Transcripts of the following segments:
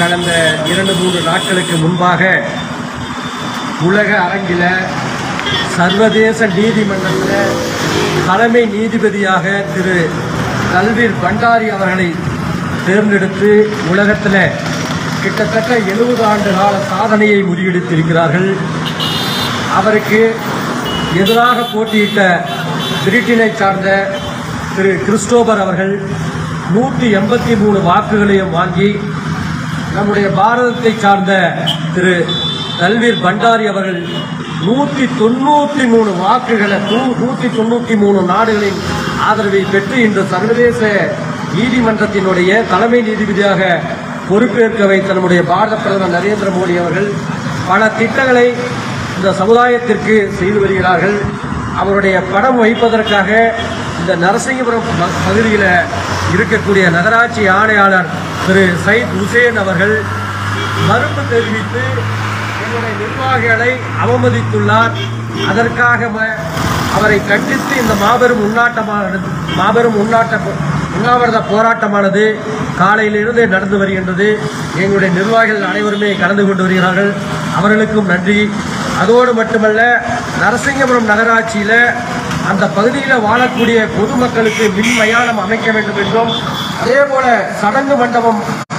கடந்த இரண்டு மூன்று நாட்களுக்கு முன்பாக உலக அரங்கில சர்வதேச நீதிமன்றத்தில் தலைமை நீதிபதியாக திரு கல்வீர் பண்டாரி அவர்களை தேர்ந்தெடுத்து உலகத்தில் கிட்டத்தட்ட எழுபது ஆண்டு கால சாதனையை முறியடித்திருக்கிறார்கள் அவருக்கு எதிராக போட்டியிட்ட பிரிட்டனை சார்ந்த திரு கிறிஸ்டோபர் அவர்கள் நூற்றி எண்பத்தி மூணு வாக்குகளையும் வாங்கி நம்முடைய பாரதத்தை சார்ந்த திரு தல்வீர் பண்டாரி அவர்கள் நூற்றி தொண்ணூற்றி மூணு வாக்குகளை நூ- நூற்றி தொண்ணூற்றி மூணு நாடுகளின் ஆதரவை பெற்று இன்று சர்வதேச நீதிமன்றத்தினுடைய தலைமை நீதிபதியாக பொறுப்பேற்க வைத்த நம்முடைய பாரத பிரதமர் நரேந்திர மோடி அவர்கள் பல திட்டங்களை இந்த சமுதாயத்திற்கு செய்து வருகிறார்கள் அவருடைய படம் வைப்பதற்காக இந்த நரசிங்கபுரம் ப- பகுதியில் இருக்கக்கூடிய நகராட்சி ஆணையாளர் திரு சயித் ஹுசேன் அவர்கள் மறுப்பு தெரிவித்து என்னுடைய நிர்வாகிகளை அவமதித்துள்ளார் அதற்காக ம- அவரை கண்டித்து இந்த மாபெரும் உண்ணாட்டமானது மாபெரும் உண்ணாட்ட போ- உண்ணாவிரத போராட்டமானது காலையிலிருந்தே நடந்து வருகின்றது எங்களுடைய நிர்வாகிகள் அனைவருமே கலந்து கொண்டு வருகிறார்கள் அவர்களுக்கும் நன்றி அதோடு மட்டுமல்ல நரசிங்கபுரம் நகராட்சியில் அந்த பகுதியில் வாழக்கூடிய பொதுமக்களுக்கு மின் மயானம் அமைக்க வேண்டும் என்றும் அதே போல சடங்கு மண்டபம்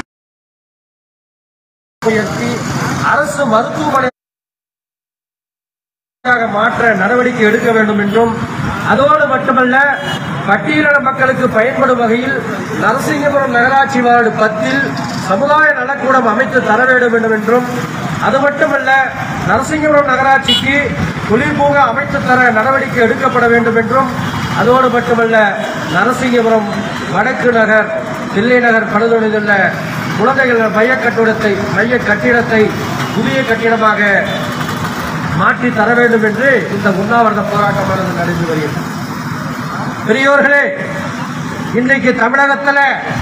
உயர்த்தி அரசு மருத்துவமனை மாற்ற நடவடிக்கை எடுக்க வேண்டும் என்றும் அதோடு மட்டுமல்ல பட்டியலின மக்களுக்கு பயன்படும் வகையில் நரசிங்கபுரம் நகராட்சி வார்டு பத்தில் சமுதாய நலக்கூடம் அமைத்து தர வேண்டும் வேண்டும் என்றும் அது மட்டுமல்ல நரசிங்கபுரம் நகராட்சிக்கு தொழில்பூங்கா அமைத்து தர நடவடிக்கை எடுக்கப்பட வேண்டும் என்றும் அதோடு மட்டுமல்ல நரசிங்கபுரம் வடக்கு நகர் தில்லை நகர் படுதொழிலுள்ள குழந்தைகள் மைய கட்டிடத்தை மைய கட்டிடத்தை புதிய கட்டிடமாக மாற்றி தர வேண்டும் என்று இந்த உண்ணாவிரத போராட்டமானது நடந்து வருகிறது பெரியோர்களே இன்றைக்கு தமிழகத்தில்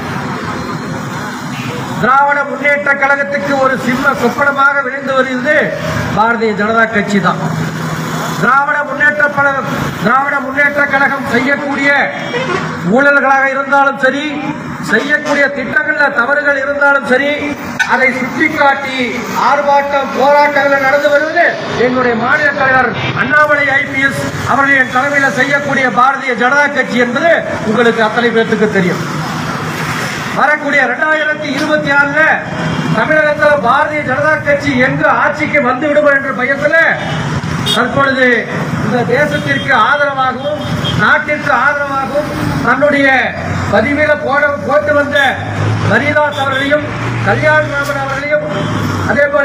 திராவிட முன்னேற்ற கழகத்துக்கு ஒரு சிம்ம சொப்பனமாக விளைந்து வருகிறது பாரதிய ஜனதா கட்சி தான் திராவிட முன்னேற்ற கழகம் திராவிட முன்னேற்ற கழகம் செய்யக்கூடிய ஊழல்களாக இருந்தாலும் சரி செய்யக்கூடிய திட்டங்கள்ல தவறுகள் இருந்தாலும் சரி அதை சுட்டிக்காட்டி ஆர்ப்பாட்டம் போராட்டங்கள் நடந்து வருவது எங்களுடைய மாநில தலைவர் அண்ணாமலை ஐபிஎஸ் அவர்களின் தலைமையில் செய்யக்கூடிய பாரதிய ஜனதா கட்சி என்பது உங்களுக்கு அத்தனை பேர்த்துக்கு தெரியும் வரக்கூடிய இரண்டாயிரத்தி இருபத்தி ஆறுல தமிழகத்தில் பாரதிய ஜனதா கட்சி எங்கு ஆட்சிக்கு வந்து விடுவோம் என்ற பயத்தில் தற்பொழுது இந்த தேசத்திற்கு ஆதரவாகவும் நாட்டிற்கு ஆதரவாகவும் தன்னுடைய பதிவில போட போட்டு வந்த மரியதாஸ் அவர்களையும் கல்யாண் ராமன் அவர்களையும் அதே போல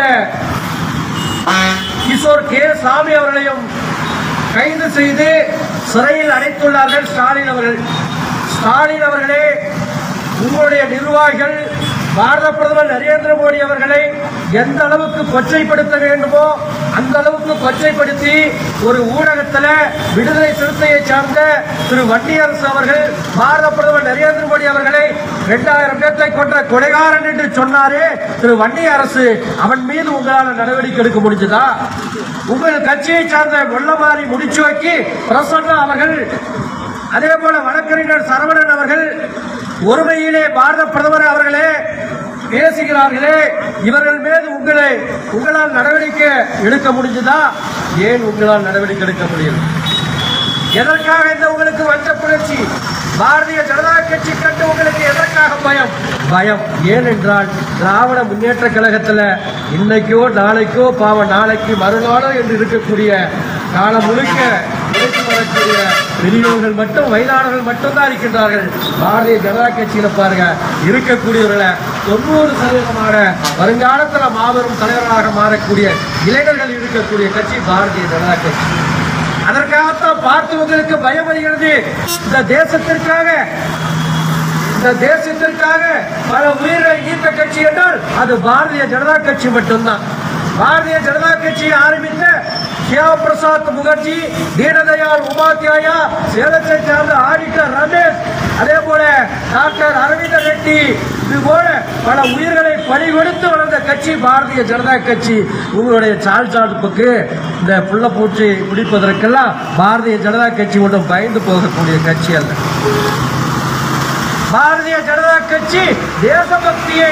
கிஷோர் கே சாமி அவர்களையும் கைது செய்து சிறையில் அடைத்துள்ளார்கள் ஸ்டாலின் அவர்கள் ஸ்டாலின் அவர்களே உங்களுடைய நிர்வாகிகள் பாரத பிரதமர் நரேந்திர மோடி அவர்களை எந்த அளவுக்கு கொச்சைப்படுத்த வேண்டுமோ அந்த அளவுக்கு கொச்சைப்படுத்தி ஒரு ஊடகத்தில் விடுதலை சிறுத்தையை சார்ந்த திரு வன்னியரசு அவர்கள் பாரத பிரதமர் நரேந்திர மோடி அவர்களை இரண்டாயிரம் பேர்த்தை கொன்ற கொலைகாரன் என்று சொன்னாரே திரு வன்னிய அரசு அவன் மீது உங்களால் நடவடிக்கை எடுக்க முடிஞ்சதா உங்கள் கட்சியை சார்ந்த வெள்ளமாறி முடிச்சு வைக்கி பிரசன்னா அவர்கள் அதே போல வழக்கறிஞர் சரவணன் அவர்கள் ஒருமையிலே பாரத பிரதமர் அவர்களே பேசுகிறார்களே இவர்கள் மீது உங்களை உங்களால் நடவடிக்கை எடுக்க முடிஞ்சதா ஏன் உங்களால் நடவடிக்கை எடுக்க முடியல எதற்காக இந்த உங்களுக்கு வந்த புரட்சி பாரதிய ஜனதா கட்சி கண்டு உங்களுக்கு எதற்காக பயம் பயம் ஏனென்றால் திராவிட முன்னேற்ற கழகத்துல இன்னைக்கோ நாளைக்கோ பாவம் நாளைக்கு மறுநாளோ என்று இருக்கக்கூடிய காலம் முழுக்க உழைத்து வரக்கூடிய பெரியவர்கள் மட்டும் வயதானவர்கள் மட்டும்தான் இருக்கின்றார்கள் பாரதிய ஜனதா கட்சியில பாருங்க இருக்கக்கூடியவர்களை தொண்ணூறு சதவீதமான வருங்காலத்துல மாபெரும் தலைவர்களாக மாறக்கூடிய இளைஞர்கள் இருக்கக்கூடிய கட்சி பாரதிய ஜனதா கட்சி அதற்காகத்தான் பார்த்தவங்களுக்கு பயம் வருகிறது இந்த தேசத்திற்காக இந்த தேசத்திற்காக பல உயிரை ஈர்த்த கட்சி என்றால் அது பாரதிய ஜனதா கட்சி மட்டும்தான் பாரதிய ஜனதா கட்சியை ஆரம்பித்த சியா பிரசாத் முகர்ஜி தீனதயாள் உபாத்யாயா சேலத்தை சார்ந்த ஆடிட்டர் ரமேஷ் அதே போல டாக்டர் அரவிந்த ரெட்டி இது போல பல உயிர்களை பலி கொடுத்து வளர்ந்த கட்சி பாரதிய ஜனதா கட்சி உங்களுடைய சால் சால்புக்கு இந்த புள்ள பூச்சி குடிப்பதற்கெல்லாம் பாரதிய ஜனதா கட்சி ஒன்றும் பயந்து போகக்கூடிய கட்சி அல்ல பாரதிய ஜனதா கட்சி தேசபக்தியை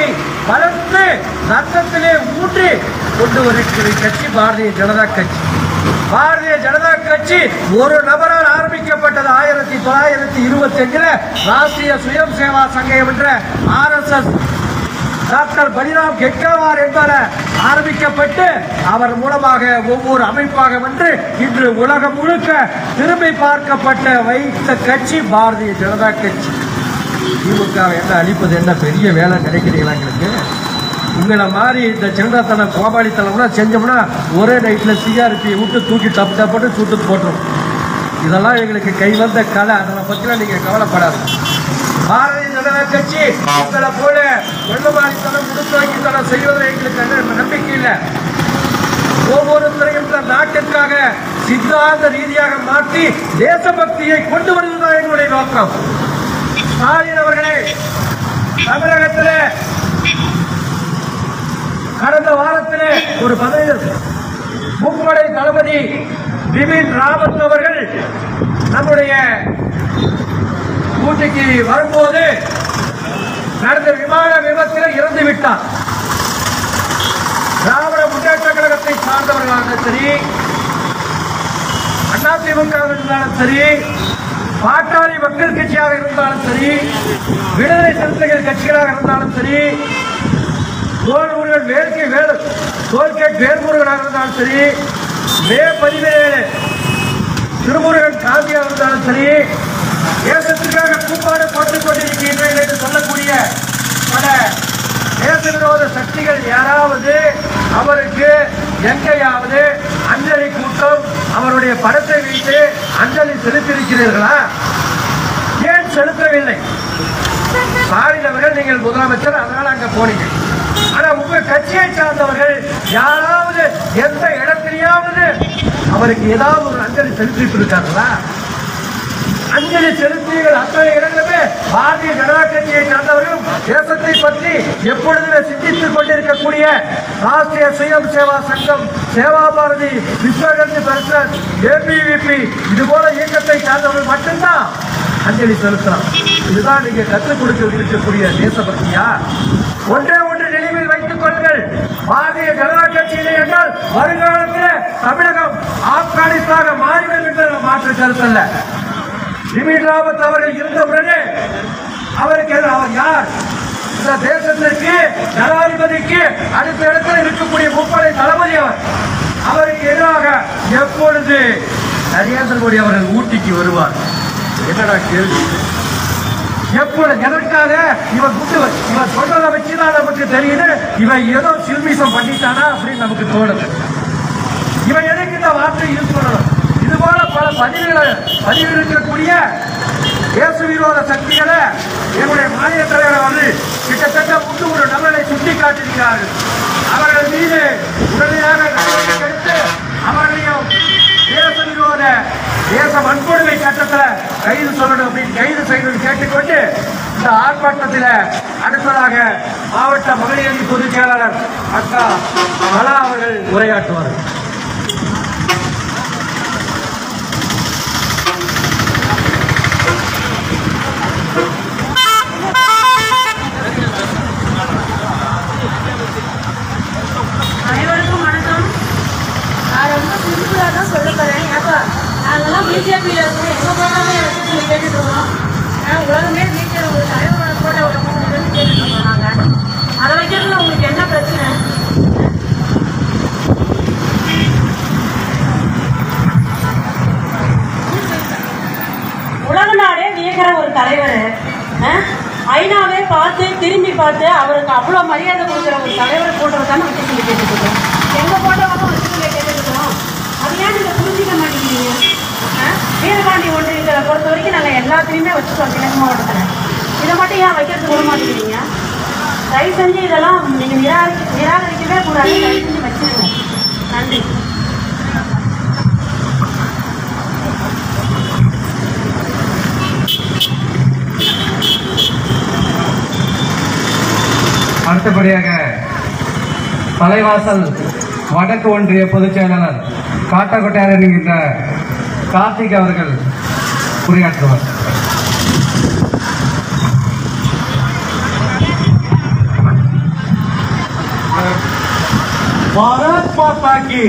வளர்த்து ரத்தத்திலே ஊற்றி கொண்டு வருகிற கட்சி பாரதிய ஜனதா கட்சி பாரதிய ஜனதா கட்சி ஒரு நபரால் ஆரம்பிக்கப்பட்டது ஆயிரத்தி தொள்ளாயிரத்தி இருபத்தி அஞ்சுல ராஷ்டிரிய சுயம் சேவா சங்கம் என்ற R S S doctor Baliram Hedgewar என்பவர் ஆரம்பிக்கப்பட்டு அவர் மூலமாக ஒவ்வொரு அமைப்பாக வந்து இன்று உலகம் முழுக்க திரும்பி பார்க்கப்பட்ட வைத்த கட்சி பாரதிய ஜனதா கட்சி திமுக என்ன அழிப்பது என்ன பெரிய வேலை நினைக்கிறீங்களா எங்களுக்கு உங்களை மாதிரி இந்த சின்னத்தனம் கோபாலித்தனம்லாம் செஞ்சோம்னா ஒரே நைட்டில் சிஆர்பி விட்டு தூக்கி தப்பு தப்புட்டு சுட்டு போட்டுரும் இதெல்லாம் எங்களுக்கு கை வந்த கலை அதை பற்றிலாம் நீங்கள் கவலைப்படாது பாரதிய ஜனதா கட்சி உங்களை போல வெள்ளமாரித்தனம் முடுத்தாக்கித்தனம் செய்வதில் எங்களுக்கு என்ன நம்பிக்கை இல்லை ஒவ்வொருத்தரையும் இந்த நாட்டிற்காக சித்தாந்த ரீதியாக மாற்றி தேசபக்தியை கொண்டு வருவதுதான் எங்களுடைய நோக்கம் ஸ்டாலின் அவர்களே தமிழகத்திலே கடந்த வாரத்திலே ஒரு பதினேழு முப்படை தளபதி பிபின் ராவத் அவர்கள் நம்முடைய ஊட்டிக்கு வரும்போது நடந்த விமான விபத்தில் இறந்து விட்டார் திராவிட முன்னேற்ற கழகத்தை சார்ந்தவர்களாக சரி அதிமுக இருந்தாலும் சரி பாட்டாளி மக்கள் கட்சியாக இருந்தாலும் சரி விடுதலை சிறுத்தைகள் கட்சிகளாக இருந்தாலும் சரி தோல்முருகன் வேல்கை வேலு தோல்கேட் வேல்முருகனாக இருந்தாலும் சரி மே பதினேழு திருமுருகன் காந்தியாக இருந்தாலும் சரி தேசத்திற்காக கூப்பாடு போட்டுக் கொண்டிருக்கின்றேன் என்று சொல்லக்கூடிய பல தேச விரோத சக்திகள் யாராவது அவருக்கு எங்கேயாவது அஞ்சலி கூட்டம் அவருடைய படத்தை வைத்து அஞ்சலி செலுத்தியிருக்கிறீர்களா ஏன் செலுத்தவில்லை ஸ்டாலின் அவர்கள் நீங்கள் முதலமைச்சர் அதனால அங்க போனீங்க ஆனா உங்க கட்சியை சார்ந்தவர்கள் யாராவது எந்த இடத்திலேயாவது அவருக்கு ஏதாவது ஒரு அஞ்சலி செலுத்திட்டு இருக்காங்களா அஞ்சலி செலுத்தியங்கள் அத்தனை இடங்களுமே பாரதிய ஜனதா கட்சியை சார்ந்தவர்களும் தேசத்தை பற்றி எப்பொழுதுமே சிந்தித்துக் கொண்டிருக்கக்கூடிய ராஷ்டிரிய சுயம் சேவா சங்கம் சேவா பாரதி விஸ்வகந்தி பரிசத் ஏபிவிபி இது போல இயக்கத்தை சார்ந்தவர்கள் மட்டும்தான் அஞ்சலி செலுத்தலாம் இதுதான் நீங்க கற்றுக் கொடுக்க இருக்கக்கூடிய தேசபக்தியா ஒன்றே ஒன்று நினைவில் வைத்துக் கொள்ளுங்கள் பாரதிய ஜனதா கட்சியிலே என்றால் வருங்காலத்தில் தமிழகம் ஆப்கானிஸ்தாக மாறிவிடும் என்ற மாற்று கருத்தல்ல பிபின் ராவத் அவர்கள் இருந்தவுடனே அவருக்கு எதிராக அவர் யார் இந்த தேசத்திற்கு ஜனாதிபதிக்கு அடுத்த இடத்தில் இருக்கக்கூடிய முப்படை தளபதி அவர் அவருக்கு எதிராக எப்பொழுது நரேந்திர மோடி அவர்கள் ஊட்டிக்கு வருவார் என்னடா கேள்வி எப்பொழுது எதற்காக இவன் குண்டு வ- இவன் சொல்றதை வச்சுதான் நமக்கு தெரியுது இவன் ஏதோ சில்மிசம் பண்ணிட்டானா அப்படின்னு நமக்கு தோணுது இவன் எதுக்கு இந்த வார்த்தை யூஸ் பண்ணணும் இது போல பல பதிவுகளை பதிவிருக்கக்கூடிய தேச விரோத சக்திகளை என்னுடைய மாநில தலைவர் வந்து கிட்டத்தட்ட முன்னூறு ஒரு நபரை சுட்டி காட்டியிருக்கிறார்கள் அவர்கள் மீது உடனடியாக நடவடிக்கை எடுத்து அவர்களையும் தேச விரோத தேச வன்கொடுமை சட்டத்தில் கைது சொல்லணும் அப்படின்னு கைது செய்யணும் கேட்டுக்கொண்டு இந்த ஆர்ப்பாட்டத்தில் அடுத்ததாக மாவட்ட மகளிர் அணி பொதுச் செயலாளர் அக்கா கலா அவர்கள் உரையாற்றுவார்கள் அனைவருக்கும் வணக்கம் நான் ரொம்ப சிம்பிளாக தான் சொல்ல போகிறேன் ஏப்பா நாங்கெல்லாம் பிஜேபியில் இருக்கோம் எங்கள் போட்டாலே வச்சு சொல்லி கேட்டுட்டு இருக்கோம் ஆனால் உலகமே பிஜேபி ஒரு தலைவரோட போட்டோ விடணும்னு கேட்டுட்டு இருக்கோம் நாங்கள் அதை வைக்கிறதுல உங்களுக்கு என்ன பிரச்சனை உலக நாடே வியக்கிற ஒரு தலைவர் ஐநாவே பார்த்து திரும்பி பார்த்து அவருக்கு அவ்வளோ மரியாதை கொடுக்குற ஒரு தலைவர் போட்டோவை தானே வச்சு சொல்லி கேட்டுருக்கோம் எங்கள் போட்டோவை வச்சு சொல்லி கேட்டுருக்கோம் அது ஏன் நீங்கள் புரிஞ்சிக்க மாட்டேங்கிறீங்க ஆ? வீரபாண்டி ஒன்றியத்தை பொறுத்த வரைக்கும் நாங்கள் எல்லாத்தையுமே வச்சுட்டோம் கிழக்கு மாவட்டத்தில் இதை மட்டும் ஏன் வைக்கிறதுக்கு விட மாட்டேங்கிறீங்க தயவு செஞ்சு இதெல்லாம் நீங்கள் நிராகரி நிராகரிக்கவே கூடாது தயவு செஞ்சு வச்சுருங்க நன்றி அடுத்தபடியாக தலைவாசல் வடக்கு ஒன்றிய பொதுச் செயலாளர் காட்டக்கொட்டையார் என்கின்ற கார்த்திக் அவர்கள் உரையாற்றுவார் பாரத் மாதா கி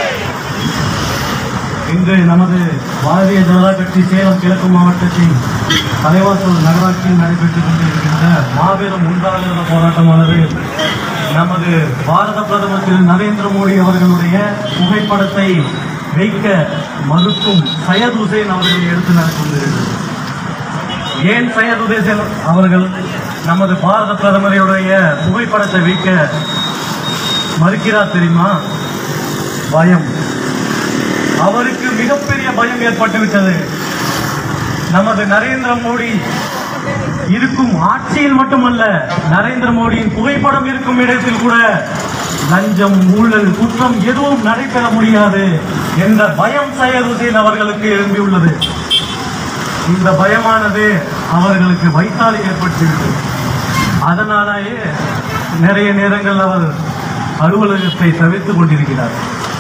இன்று நமது பாரதிய ஜனதா கட்சி சேலம் கிழக்கு மாவட்டத்தின் தலைவாசல் நகராட்சியில் நடைபெற்றுக் கொண்டிருக்கின்ற மாபெரும் உண்டாளுகிற போராட்டமானது நமது பாரத பிரதமர் திரு நரேந்திர மோடி அவர்களுடைய புகைப்படத்தை வைக்க மறுக்கும் சையத் ஹுசேன் அவர்களை எடுத்து நடத்துகிறது ஏன் சையத் ஹுசேன் அவர்கள் நமது பாரத பிரதமருடைய புகைப்படத்தை வைக்க மறுக்கிறார் தெரியுமா பயம் அவருக்கு மிகப்பெரிய பயம் ஏற்பட்டு விட்டது நமது நரேந்திர மோடி இருக்கும் ஆட்சியில் மட்டுமல்ல நரேந்திர மோடியின் புகைப்படம் இருக்கும் இடத்தில் கூட லஞ்சம் ஊழல் குற்றம் எதுவும் நடைபெற முடியாது என்ற பயம் சையத் ஹுசேன் அவர்களுக்கு எழும்பியுள்ளது இந்த பயமானது அவர்களுக்கு வைத்தாலி ஏற்பட்டுவிட்டது அதனாலேயே நிறைய நேரங்கள் அவர் அலுவலகத்தை தவிர்த்துக் கொண்டிருக்கிறார்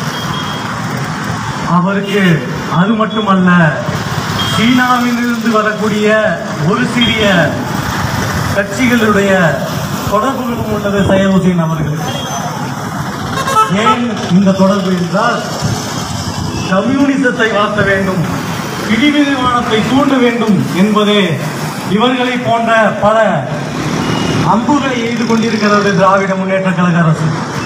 அவருக்கு அது மட்டுமல்ல சீனாவிலிருந்து வரக்கூடிய ஒரு சிறிய கட்சிகளுடைய தொடர்புகளும் உள்ளது சையத் ஹுசேன் அவர்களுக்கு ஏன் இந்த தொடர்பு என்றால் கம்யூனிசத்தை வளர்த்த வேண்டும் பிடிவிரிவானத்தை தூண்ட வேண்டும் என்பதே இவர்களை போன்ற பல அம்புகளை எய்து கொண்டிருக்கிறது திராவிட முன்னேற்ற கழக அரசு